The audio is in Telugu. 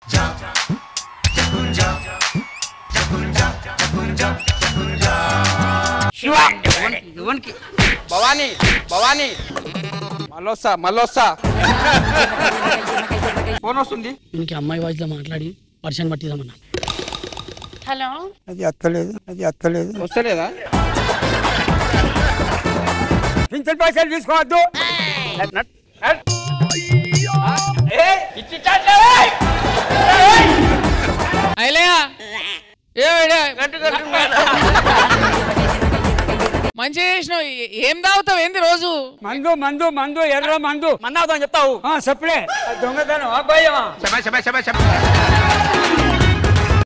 ఎవరికి భవానీ భవానీ మళ్ళొస్తా మళ్ళొస్తా ఫోన్ వస్తుంది దీనికి అమ్మాయి వాయిస్ లో మాట్లాడి వర్షాన్ని పట్టిద్దామన్నా హలో అది ఎత్తలేదు అది ఎత్తలేదు వస్తలేదా పింఛన్ పైసలు తీసుకోవద్దు నట్, నట్, నట్. ఏ, ఇచ్చి చాట్లే, ఏయ్! అయిలయా ఏ వేడే గట్టు, గట్టు, గట్టు. మంచిగా చేసినావు ఏ- ఏం తాగుతావు ఏంది రోజు మందు మందు మందు ఎర్ర మందు మన్నావుతాం చెప్తావు ఆ, చెప్పులే ఆ దొంగతనం అబ్బాయమా చెప్ప చెప్ప చెప్ప చెప్ప